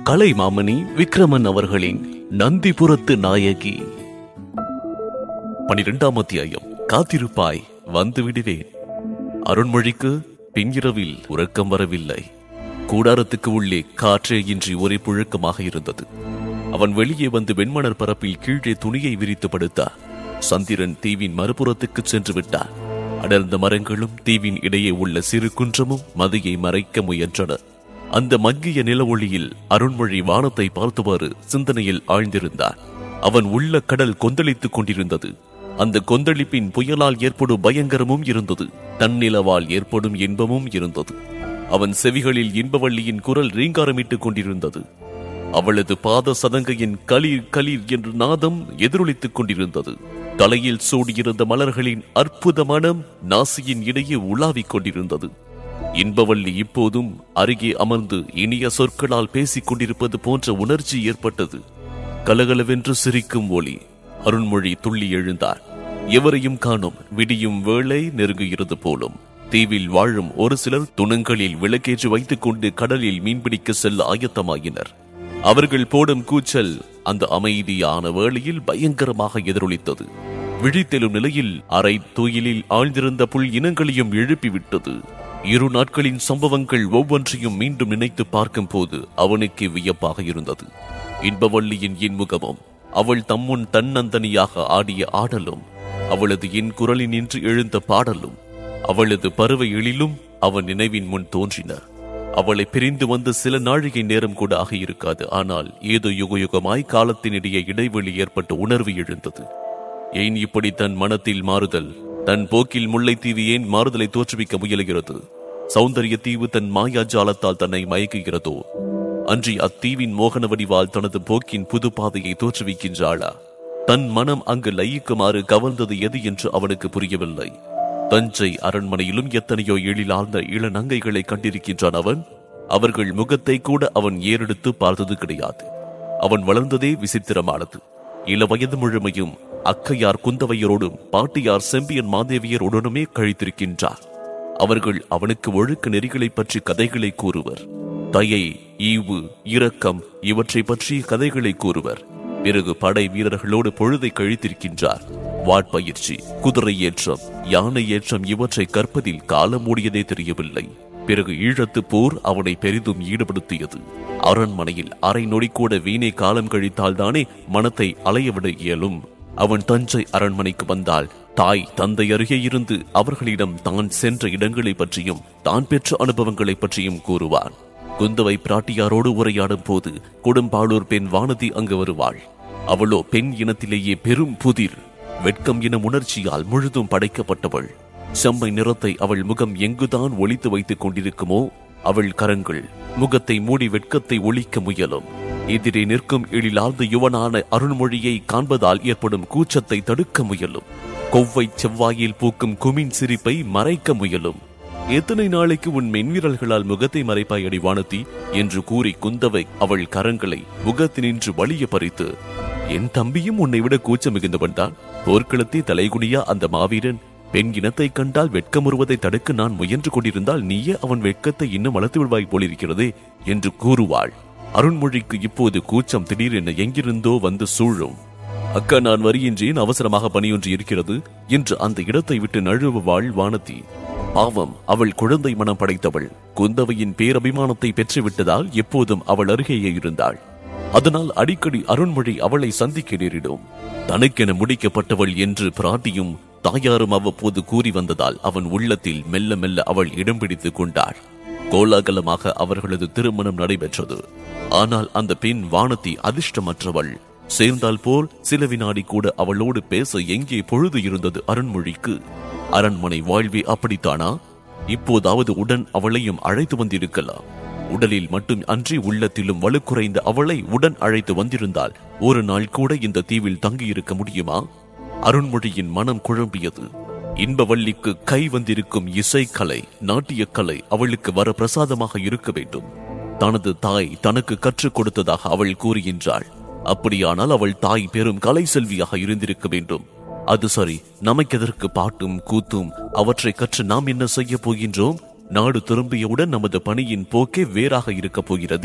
கலைமாமணி விக்ரமன் அவர்களின் நந்திபுரத்து நாயகி பனிரெண்டாம் அத்தியாயம் காத்திருப்பாய் வந்து விடுவேன் அருண்மொழிக்கு பின்னிரவில் உறக்கம் வரவில்லை கூடாரத்துக்கு உள்ளே காற்றே இன்றி ஒரே புழக்கமாக இருந்தது அவன் வெளியே வந்து வெண்மணர் பரப்பில் கீழே துணியை விரித்து படுத்தார் சந்திரன் தீவின் மறுபுறத்துக்கு சென்று விட்டார் அடர்ந்த மரங்களும் தீவின் இடையே உள்ள சிறு குன்றமும் மதியை மறைக்க முயன்றன அந்த மங்கிய நில ஒளியில் அருண்மொழி வானத்தை பார்த்தவாறு சிந்தனையில் ஆழ்ந்திருந்தார் அவன் உள்ள கடல் கொந்தளித்துக் கொண்டிருந்தது அந்த கொந்தளிப்பின் புயலால் ஏற்படும் பயங்கரமும் இருந்தது தன்னிலவால் ஏற்படும் இன்பமும் இருந்தது அவன் செவிகளில் இன்பவள்ளியின் குரல் ரீங்காரமிட்டுக் கொண்டிருந்தது அவளது பாத சதங்கையின் களீர் களீர் என்ற நாதம் எதிரொலித்துக் கொண்டிருந்தது தலையில் சூடியிருந்த மலர்களின் அற்புத மனம் நாசியின் இடையே உலாவிக் கொண்டிருந்தது இன்பவள்ளி இப்போதும் அருகே அமர்ந்து இனிய சொற்களால் பேசிக் கொண்டிருப்பது போன்ற உணர்ச்சி ஏற்பட்டது கலகலவென்று சிரிக்கும் ஒளி அருண்மொழி துள்ளி எழுந்தார் எவரையும் காணோம் விடியும் வேளை நெருங்குகிறது போலும் தீவில் வாழும் ஒரு சிலர் துணங்களில் விளக்கேற்றி வைத்துக் கொண்டு கடலில் மீன்பிடிக்க செல்ல ஆயத்தமாயினர் அவர்கள் போடும் கூச்சல் அந்த அமைதியான வேளையில் பயங்கரமாக எதிரொலித்தது விழித்தெழும் நிலையில் அரை துயிலில் ஆழ்ந்திருந்த புல் இனங்களையும் எழுப்பிவிட்டது இரு நாட்களின் சம்பவங்கள் ஒவ்வொன்றையும் மீண்டும் நினைத்து பார்க்கும் போது அவனுக்கு வியப்பாக இருந்தது இன்பவள்ளியின் இன்முகமும் அவள் தம்முன் தன்னந்தனியாக ஆடிய ஆடலும் அவளது இன் குரலினின்று எழுந்த பாடலும் அவளது பருவ எழிலும் அவன் நினைவின் முன் தோன்றின அவளை பிரிந்து வந்து சில நாழிகை நேரம் கூட ஆகியிருக்காது ஆனால் ஏதோ யுக யுகமாய் காலத்தினிடையே இடைவெளி ஏற்பட்ட உணர்வு எழுந்தது ஏன் இப்படி தன் மனத்தில் மாறுதல் தன் போக்கில் முல்லைத்தீவு ஏன் மாறுதலை தோற்றுவிக்க முயலுகிறது சௌந்தரிய தீவு தன் மாயாஜாலத்தால் தன்னை மயக்குகிறதோ அன்றி அத்தீவின் மோகன வடிவால் தனது போக்கின் புது பாதையை தோற்றுவிக்கின்றாளா தன் மனம் அங்கு லயிக்குமாறு கவர்ந்தது எது என்று அவனுக்கு புரியவில்லை தஞ்சை அரண்மனையிலும் எத்தனையோ எழிலார்ந்த இளநங்கைகளை கண்டிருக்கின்றான் அவன் அவர்கள் முகத்தை கூட அவன் ஏறெடுத்து பார்த்தது கிடையாது அவன் வளர்ந்ததே விசித்திரமானது இள வயது முழுமையும் அக்கையார் குந்தவையரோடும் பாட்டியார் செம்பியன் மாதேவியருடனுமே கழித்திருக்கின்றார் அவர்கள் அவனுக்கு ஒழுக்க நெறிகளைப் பற்றி கதைகளை கூறுவர் தயை ஈவு இரக்கம் இவற்றை பற்றிய கதைகளை கூறுவர் பிறகு படை வீரர்களோடு பொழுதை கழித்திருக்கின்றார் வாட்பயிற்சி குதிரை ஏற்றம் யானை ஏற்றம் இவற்றை கற்பதில் காலம் மூடியதே தெரியவில்லை பிறகு ஈழத்து போர் அவனை பெரிதும் ஈடுபடுத்தியது அரண்மனையில் அரை நொடி கூட வீணை காலம் கழித்தால்தானே மனத்தை அலையவிட இயலும் அவன் தஞ்சை அரண்மனைக்கு வந்தால் தாய் தந்தை அருகே இருந்து அவர்களிடம் தான் சென்ற இடங்களை பற்றியும் தான் பெற்ற அனுபவங்களை பற்றியும் கூறுவான் குந்தவை பிராட்டியாரோடு உரையாடும் போது கொடும்பாளூர் பெண் வானதி அங்கு வருவாள் அவளோ பெண் இனத்திலேயே பெரும் புதிர் வெட்கம் என உணர்ச்சியால் முழுதும் படைக்கப்பட்டவள் செம்மை நிறத்தை அவள் முகம் எங்குதான் ஒளித்து வைத்துக் கொண்டிருக்குமோ அவள் கரங்கள் முகத்தை மூடி வெட்கத்தை ஒழிக்க முயலும் எதிரே நிற்கும் எழிலார்ந்த யுவனான அருண்மொழியை காண்பதால் ஏற்படும் கூச்சத்தை தடுக்க முயலும் கொவ்வை செவ்வாயில் பூக்கும் குமின் சிரிப்பை மறைக்க முயலும் எத்தனை நாளைக்கு உன் மென்விரல்களால் முகத்தை மறைப்பாய் அடி வானதி என்று கூறி குந்தவை அவள் கரங்களை முகத்தினின்று வலிய பறித்து என் தம்பியும் உன்னை விட கூச்சம் மிகுந்தவன்தான் போர்க்களத்தை தலைகுனியா அந்த மாவீரன் பெண் இனத்தை கண்டால் வெட்கமுறுவதை தடுக்க நான் முயன்று கொண்டிருந்தால் நீயே அவன் வெட்கத்தை இன்னும் வளர்த்து விடுவாய் போலிருக்கிறதே என்று கூறுவாள் அருண்மொழிக்கு இப்போது கூச்சம் திடீரென எங்கிருந்தோ வந்து சூழும் அக்கா நான் வரியின்றேன் அவசரமாக பணியொன்று இருக்கிறது என்று அந்த இடத்தை விட்டு நழுவுவாள் வானதி பாவம் அவள் குழந்தை மனம் படைத்தவள் குந்தவையின் பேரபிமானத்தை பெற்றுவிட்டதால் எப்போதும் அவள் அருகேயே இருந்தாள் அதனால் அடிக்கடி அருண்மொழி அவளை சந்திக்க நேரிடும் தனக்கென முடிக்கப்பட்டவள் என்று பிராட்டியும் தாயாரும் அவ்வப்போது கூறி வந்ததால் அவன் உள்ளத்தில் மெல்ல மெல்ல அவள் இடம் பிடித்துக் கொண்டாள் கோலாகலமாக அவர்களது திருமணம் நடைபெற்றது ஆனால் அந்த பெண் வானதி அதிர்ஷ்டமற்றவள் சேர்ந்தால் போல் சில வினாடி கூட அவளோடு பேச எங்கே பொழுது இருந்தது அருண்மொழிக்கு அரண்மனை வாழ்வே அப்படித்தானா இப்போதாவது உடன் அவளையும் அழைத்து வந்திருக்கலாம் உடலில் மட்டும் அன்றி உள்ளத்திலும் வலுக்குறைந்த அவளை உடன் அழைத்து வந்திருந்தால் ஒரு நாள் கூட இந்த தீவில் தங்கியிருக்க முடியுமா அருண்மொழியின் மனம் குழம்பியது இன்பவள்ளிக்கு கை வந்திருக்கும் இசைக்கலை நாட்டியக்கலை அவளுக்கு வர பிரசாதமாக இருக்க வேண்டும் தனது தாய் தனக்கு கற்றுக் கொடுத்ததாக அவள் கூறுகின்றாள் அப்படியானால் அவள் தாய் பெரும் கலை செல்வியாக இருந்திருக்க வேண்டும் அது சரி நமக்கெதற்கு பாட்டும் கூத்தும் அவற்றை கற்று நாம் என்ன செய்ய போகின்றோம் நாடு திரும்பியவுடன் நமது பணியின் போக்கே வேறாக இருக்கப் போகிறது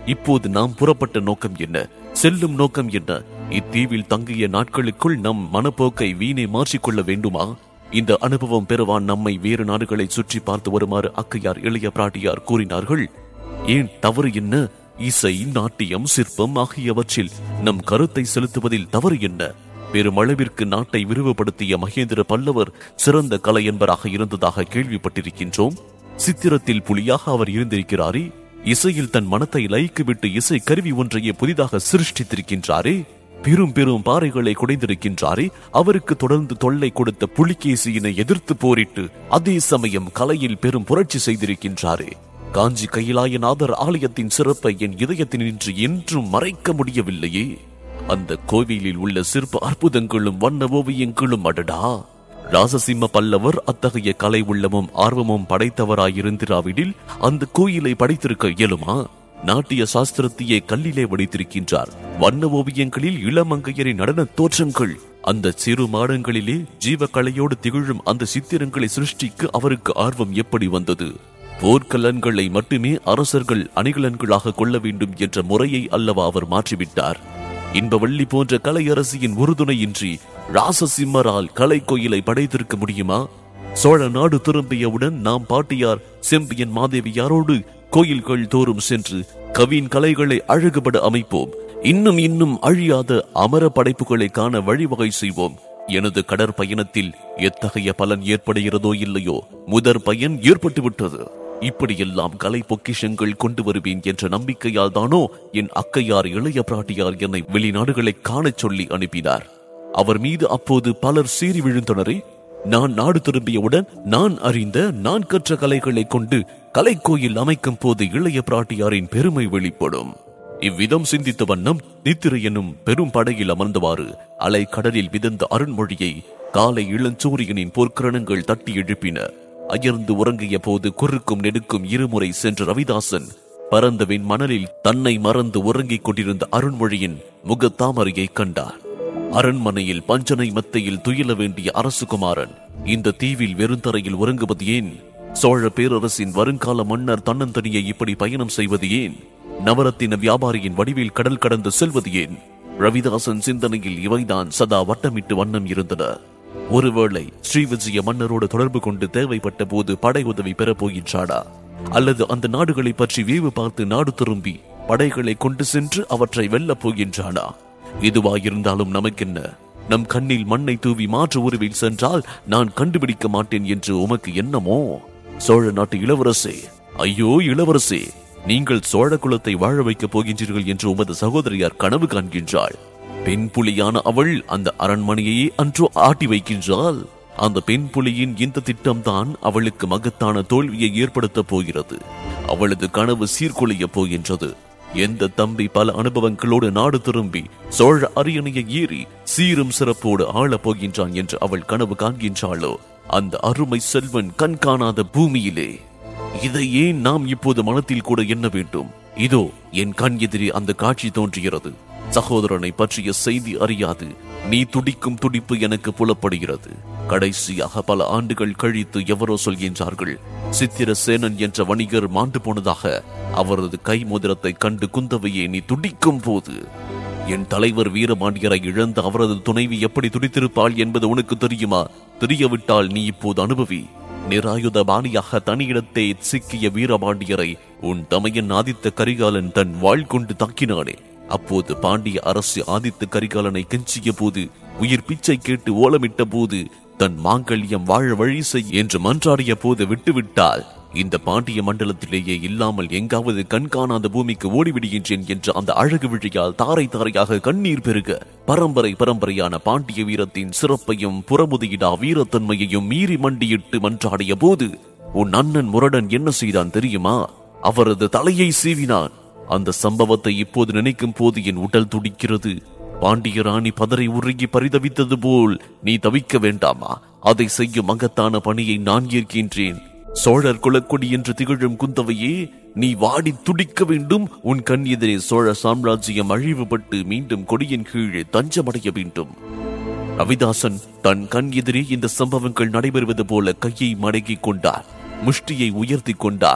இப்போது நாம் புறப்பட்ட நோக்கம் என்ன செல்லும் நோக்கம் என்ன இத்தீவில் தங்கிய நாட்களுக்குள் நம் மனப்போக்கை வீணே மாற்றிக்கொள்ள வேண்டுமா இந்த அனுபவம் பெறுவான் நம்மை வேறு நாடுகளை சுற்றி பார்த்து வருமாறு அக்கையார் இளைய பிராட்டியார் கூறினார்கள் ஏன் தவறு என்ன இசை நாட்டியம் சிற்பம் ஆகியவற்றில் நம் கருத்தை செலுத்துவதில் தவறு என்ன பெருமளவிற்கு நாட்டை விரிவுபடுத்திய மகேந்திர பல்லவர் சிறந்த கலை என்பராக இருந்ததாக கேள்விப்பட்டிருக்கின்றோம் சித்திரத்தில் புலியாக அவர் இருந்திருக்கிறாரே இசையில் தன் மனத்தை லயிக்குவிட்டு இசை கருவி ஒன்றையே புதிதாக சிருஷ்டித்திருக்கின்றாரே பெரும் பெரும் பாறைகளை குடைந்திருக்கின்றாரே அவருக்கு தொடர்ந்து தொல்லை கொடுத்த புலிகேசியினை எதிர்த்து போரிட்டு அதே சமயம் கலையில் பெரும் புரட்சி செய்திருக்கின்றாரே காஞ்சி கைலாயநாதர் ஆலயத்தின் சிறப்பை என் இதயத்தினின்று என்றும் மறைக்க முடியவில்லையே அந்த கோவிலில் உள்ள சிற்ப அற்புதங்களும் வண்ண ஓவியங்களும் அடடா ராசசிம்ம பல்லவர் அத்தகைய கலை உள்ளமும் ஆர்வமும் படைத்தவராயிருந்திராவிடில் அந்த கோயிலை படைத்திருக்க இயலுமா நாட்டிய சாஸ்திரத்தையே கல்லிலே வடித்திருக்கின்றார் வண்ண ஓவியங்களில் இளமங்கையரின் நடன தோற்றங்கள் அந்த சிறு மாடங்களிலே ஜீவக்கலையோடு திகழும் அந்த சித்திரங்களை சிருஷ்டிக்கு அவருக்கு ஆர்வம் எப்படி வந்தது போர்க்கலன்களை மட்டுமே அரசர்கள் அணிகலன்களாக கொள்ள வேண்டும் என்ற முறையை அல்லவா அவர் மாற்றிவிட்டார் இன்பவள்ளி போன்ற கலையரசியின் உறுதுணையின்றி ராசசிம்மரால் கலை கோயிலை படைத்திருக்க முடியுமா சோழ நாடு திரும்பியவுடன் நாம் பாட்டியார் செம்பியன் மாதேவியாரோடு கோயில்கள் தோறும் சென்று கவின் கலைகளை அழகுபட அமைப்போம் இன்னும் இன்னும் அழியாத அமர படைப்புகளை காண வழிவகை செய்வோம் எனது கடற்பயணத்தில் எத்தகைய பலன் ஏற்படுகிறதோ இல்லையோ முதற் பயன் ஏற்பட்டு விட்டது இப்படியெல்லாம் கலை பொக்கிஷங்கள் கொண்டு வருவேன் என்ற நம்பிக்கையால் தானோ என் அக்கையார் இளைய பிராட்டியார் என்னை வெளிநாடுகளை காணச் சொல்லி அனுப்பினார் அவர் மீது அப்போது பலர் சீறி விழுந்தனரே நான் நாடு திரும்பியவுடன் நான் அறிந்த நான் கற்ற கலைகளை கொண்டு கலைக்கோயில் அமைக்கும் போது இளைய பிராட்டியாரின் பெருமை வெளிப்படும் இவ்விதம் சிந்தித்த வண்ணம் நித்திரை என்னும் பெரும் படையில் அமர்ந்தவாறு அலை கடலில் மிதந்த அருண்மொழியை காலை இளஞ்சூரியனின் போர்க்கிரணங்கள் தட்டி எழுப்பின அயர்ந்து உறங்கிய போது குறுக்கும் நெடுக்கும் இருமுறை சென்ற ரவிதாசன் பரந்தவின் மணலில் தன்னை மறந்து உறங்கிக் கொண்டிருந்த அருண்மொழியின் முகத்தாமரையை கண்டார் அரண்மனையில் பஞ்சனை மத்தையில் துயில வேண்டிய அரசுகுமாரன் இந்த தீவில் வெறுந்தரையில் உறங்குவது ஏன் சோழ பேரரசின் வருங்கால மன்னர் தன்னந்தனியை இப்படி பயணம் செய்வது ஏன் நவரத்தின வியாபாரியின் வடிவில் கடல் கடந்து செல்வது ஏன் ரவிதாசன் சிந்தனையில் இவைதான் சதா வட்டமிட்டு வண்ணம் இருந்தன ஒருவேளை ஸ்ரீவிஜய மன்னரோடு தொடர்பு கொண்டு தேவைப்பட்ட போது படை உதவி பெறப் போகின்றானா அல்லது அந்த நாடுகளை பற்றி வேவு பார்த்து நாடு திரும்பி படைகளை கொண்டு சென்று அவற்றை வெல்லப் போகின்றானா இதுவாயிருந்தாலும் நமக்கென்ன நம் கண்ணில் மண்ணை தூவி மாற்று உருவில் சென்றால் நான் கண்டுபிடிக்க மாட்டேன் என்று உமக்கு என்னமோ சோழ நாட்டு இளவரசே ஐயோ இளவரசே நீங்கள் சோழ குலத்தை வாழ வைக்கப் போகின்றீர்கள் என்று உமது சகோதரியார் கனவு காண்கின்றாள் பெண் புலியான அவள் அந்த அரண்மனையையே அன்றோ ஆட்டி வைக்கின்றாள் அந்த பெண் புலியின் இந்த திட்டம்தான் அவளுக்கு மகத்தான தோல்வியை ஏற்படுத்தப் போகிறது அவளது கனவு சீர்குலையப் போகின்றது எந்த தம்பி பல அனுபவங்களோடு நாடு திரும்பி சோழ அரியணையை ஏறி சீரும் சிறப்போடு ஆளப் போகின்றான் என்று அவள் கனவு காண்கின்றாளோ அந்த அருமை செல்வன் கண் காணாத பூமியிலே இதை ஏன் நாம் இப்போது மனத்தில் கூட எண்ண வேண்டும் இதோ என் கண் எதிரே அந்த காட்சி தோன்றுகிறது சகோதரனை பற்றிய செய்தி அறியாது நீ துடிக்கும் துடிப்பு எனக்கு புலப்படுகிறது கடைசியாக பல ஆண்டுகள் கழித்து எவரோ சொல்கின்றார்கள் சித்திரசேனன் என்ற வணிகர் மாண்டு போனதாக அவரது கை மோதிரத்தை கண்டு குந்தவையே நீ துடிக்கும் போது என் தலைவர் வீரபாண்டியரை இழந்த அவரது துணைவி எப்படி துடித்திருப்பாள் என்பது உனக்கு தெரியுமா தெரியவிட்டால் நீ இப்போது அனுபவி நிராயுத பாணியாக தனியிடத்தே சிக்கிய வீரபாண்டியரை உன் தமையன் ஆதித்த கரிகாலன் தன் வாழ் கொண்டு தாக்கினானே அப்போது பாண்டிய அரசு ஆதித்த கரிகாலனை கெஞ்சிய போது உயிர் பிச்சை கேட்டு ஓலமிட்ட போது தன் மாங்கல்யம் வாழ வழி செய் என்று மன்றாடிய போது விட்டுவிட்டால் இந்த பாண்டிய மண்டலத்திலேயே இல்லாமல் எங்காவது கண்காணாத பூமிக்கு ஓடிவிடுகின்றேன் என்ற அந்த அழகு விழியால் தாரை தாரையாக கண்ணீர் பெருக பரம்பரை பரம்பரையான பாண்டிய வீரத்தின் சிறப்பையும் புறமுதியிடா வீரத்தன்மையையும் மீறி மண்டியிட்டு மன்றாடிய போது உன் அண்ணன் முரடன் என்ன செய்தான் தெரியுமா அவரது தலையை சீவினான் அந்த சம்பவத்தை இப்போது நினைக்கும் போது என் உடல் துடிக்கிறது பாண்டிய ராணி பதரை உருகி பரிதவித்தது போல் நீ தவிக்க வேண்டாமா அதை செய்யும் மகத்தான பணியை நான் ஏற்கின்றேன் சோழர் குலக்கொடி என்று திகழும் குந்தவையே நீ வாடி துடிக்க வேண்டும் உன் கண் எதிரே சோழ சாம்ராஜ்யம் அழிவுபட்டு மீண்டும் கொடியின் கீழே தஞ்சமடைய வேண்டும் ரவிதாசன் தன் கண் எதிரே இந்த சம்பவங்கள் நடைபெறுவது போல கையை மடக்கிக் கொண்டார் முஷ்டியை உயர்த்தி கொண்டார்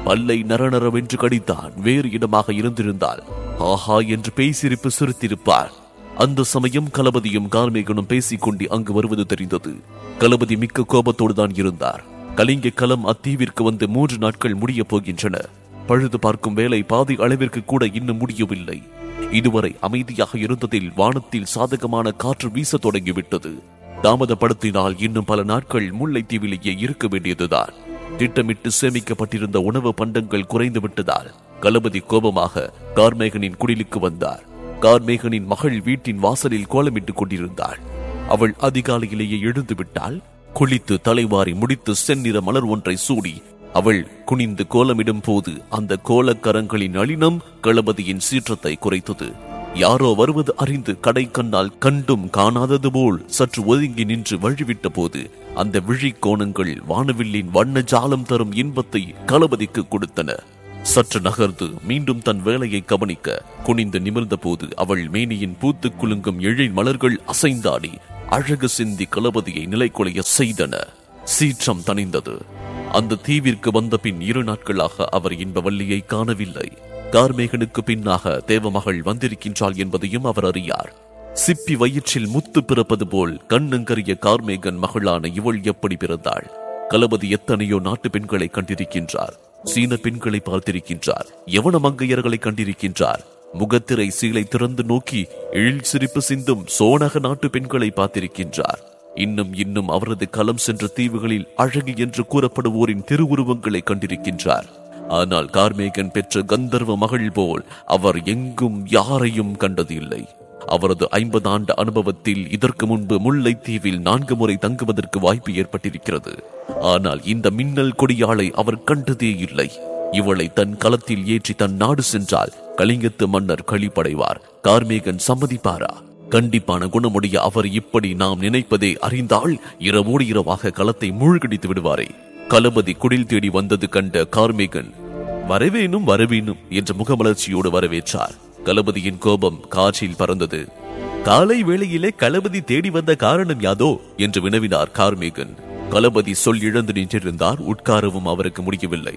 பல்லை நரநரவென்று கடித்தான் வேறு இடமாக இருந்திருந்தால் ஆஹா என்று பேய் சிரிப்பு சிரித்திருப்பார் அந்த சமயம் களபதியும் கார்மேகனும் பேசிக்கொண்டு அங்கு வருவது தெரிந்தது களபதி மிக்க கோபத்தோடு தான் இருந்தார் கலிங்க களம் அத்தீவிற்கு வந்து மூன்று நாட்கள் முடியப் போகின்றன பழுது பார்க்கும் வேலை பாதி அளவிற்கு கூட இன்னும் முடியவில்லை இதுவரை அமைதியாக இருந்ததில் வானத்தில் சாதகமான காற்று வீச தொடங்கிவிட்டது தாமதப்படுத்தினால் இன்னும் பல நாட்கள் முல்லைத்தீவிலேயே இருக்க வேண்டியதுதான் திட்டமிட்டு சேமிக்கப்பட்டிருந்த உணவு பண்டங்கள் குறைந்து விட்டதால் களபதி கோபமாக கார்மேகனின் குடிலுக்கு வந்தார் கார்மேகனின் மகள் வீட்டின் வாசலில் கோலமிட்டுக் கொண்டிருந்தாள் அவள் அதிகாலையிலேயே எழுந்து விட்டால் குளித்து தலைவாரி முடித்து செந்நிற மலர் ஒன்றை சூடி அவள் குனிந்து கோலமிடும் போது அந்த கோலக்கரங்களின் நளினம் களபதியின் சீற்றத்தை குறைத்தது யாரோ வருவது அறிந்து கடை கண்ணால் கண்டும் காணாதது போல் சற்று ஒதுங்கி நின்று வழிவிட்ட போது அந்த விழி கோணங்கள் வானவில்லின் வண்ண ஜாலம் தரும் இன்பத்தை களபதிக்கு கொடுத்தன சற்று நகர்ந்து மீண்டும் தன் வேலையை கவனிக்க குனிந்து நிமிர்ந்த போது அவள் மேனியின் பூத்து குலுங்கும் எழில் மலர்கள் அசைந்தாடி அழகு சிந்தி களபதியை நிலைக்குலைய செய்தன சீற்றம் தணிந்தது அந்த தீவிற்கு வந்த பின் இரு நாட்களாக அவர் இன்பவல்லியை காணவில்லை கார்மேகனுக்கு பின்னாக தேவமகள் வந்திருக்கின்றாள் என்பதையும் அவர் அறியார் சிப்பி வயிற்றில் முத்து பிறப்பது போல் கண்ணங்கரிய கார்மேகன் மகளான இவள் எப்படி பிறந்தாள் களபதி எத்தனையோ நாட்டு பெண்களை கண்டிருக்கின்றார் சீன பெண்களை பார்த்திருக்கின்றார் யவன மங்கையர்களை கண்டிருக்கின்றார் முகத்திரை சீலை திறந்து நோக்கி எழில் சிரிப்பு சிந்தும் சோனக நாட்டு பெண்களை பார்த்திருக்கின்றார் இன்னும் இன்னும் அவரது களம் சென்ற தீவுகளில் அழகு என்று கூறப்படுவோரின் திருவுருவங்களை கண்டிருக்கின்றார் ஆனால் கார்மேகன் பெற்ற கந்தர்வ மகள் போல் அவர் எங்கும் யாரையும் கண்டதில்லை அவரது ஐம்பது ஆண்டு அனுபவத்தில் இதற்கு முன்பு முல்லைத்தீவில் நான்கு முறை தங்குவதற்கு வாய்ப்பு ஏற்பட்டிருக்கிறது ஆனால் இந்த மின்னல் கொடியாளை அவர் கண்டதே இல்லை இவளை தன் களத்தில் ஏற்றி தன் நாடு சென்றால் கலிங்கத்து மன்னர் கழிப்படைவார் கார்மேகன் சம்மதிப்பாரா கண்டிப்பான குணமுடைய அவர் இப்படி நாம் நினைப்பதை அறிந்தால் இரவோடு இரவாக களத்தை மூழ்கடித்து விடுவாரே களபதி குடில் தேடி வந்தது கண்ட கார்மேகன் வரவேணும் வரவேணும் என்ற முகமலர்ச்சியோடு வரவேற்றார் களபதியின் கோபம் காற்றில் பறந்தது காலை வேளையிலே களபதி தேடி வந்த காரணம் யாதோ என்று வினவினார் கார்மேகன் களபதி சொல் இழந்து நின்றிருந்தார் உட்காரவும் அவருக்கு முடியவில்லை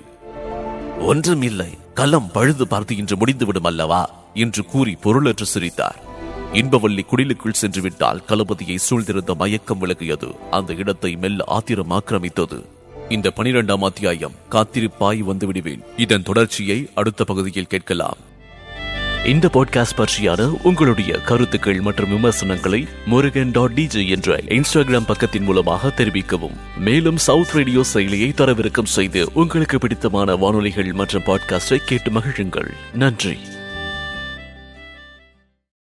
ஒன்றும் இல்லை களம் பழுது பார்த்து இன்று முடிந்துவிடும் அல்லவா என்று கூறி பொருளற்று சிரித்தார் இன்பவல்லி குடிலுக்குள் சென்று விட்டால் களபதியை சூழ்ந்திருந்த மயக்கம் விலகியது அந்த இடத்தை மெல்ல ஆத்திரம் ஆக்கிரமித்தது இந்த பனிரெண்டாம் அத்தியாயம் காத்திருப்பாய் வந்து விடுவேன் இதன் தொடர்ச்சியை அடுத்த பகுதியில் கேட்கலாம் இந்த பாட்காஸ்ட் பற்றியான உங்களுடைய கருத்துக்கள் மற்றும் விமர்சனங்களை முருகன் டாட் டிஜே என்ற இன்ஸ்டாகிராம் பக்கத்தின் மூலமாக தெரிவிக்கவும் மேலும் சவுத் ரேடியோ செயலியை தரவிறக்கம் செய்து உங்களுக்கு பிடித்தமான வானொலிகள் மற்றும் பாட்காஸ்டை கேட்டு மகிழுங்கள் நன்றி